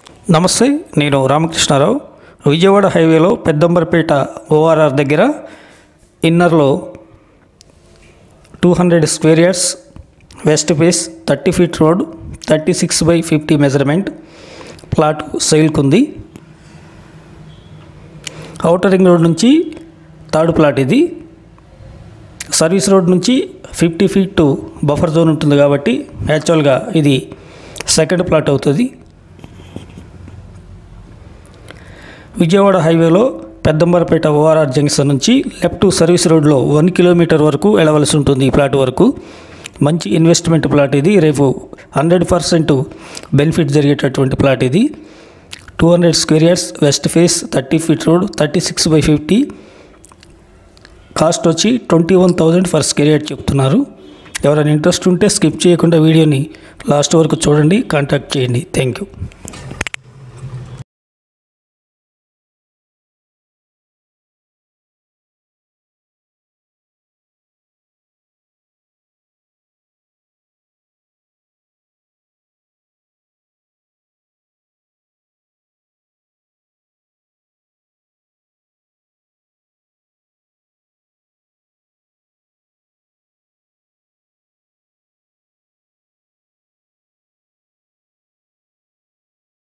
నమస్తే నేను రామకృష్ణారావు విజయవాడ హైవేలో పెద్దంబరపేట ఓఆర్ఆర్ దగ్గర ఇన్నర్లో two hundred square yards west face thirty feet road thirty six by fifty measurement plot సేల్కు ఉంది ఔటర్ రింగ్ రోడ్ నుంచి థర్డ్ ప్లాట్ ఇది సర్వీస్ రోడ్ నుంచి fifty feet to buffer zone ఉంటుంది కాబట్టి యాక్చువల్గా ఇది సెకండ్ ప్లాట్ అవుతుంది విజయవాడ హైవేలో పెద్దంబరపేట ఓఆర్ఆర్ జంక్షన్ నుంచి లెఫ్ట్ సర్వీస్ రోడ్లో వన్ కిలోమీటర్ వరకు వెళ్ళవలసి ఉంటుంది ఈ ప్లాట్ వరకు మంచి ఇన్వెస్ట్మెంట్ ప్లాట్ ఇది రేపు హండ్రెడ్ పర్సెంట్ బెనిఫిట్ జరిగేటటువంటి ప్లాట్ ఇది two hundred square yards west face thirty feet road thirty six by fifty cost వచ్చి twenty one thousand for square yard చెప్తున్నారు ఎవరైనా ఇంట్రెస్ట్ ఉంటే స్కిప్ చేయకుండా వీడియోని లాస్ట్ వరకు చూడండి కాంటాక్ట్ చేయండి థ్యాంక్ యూ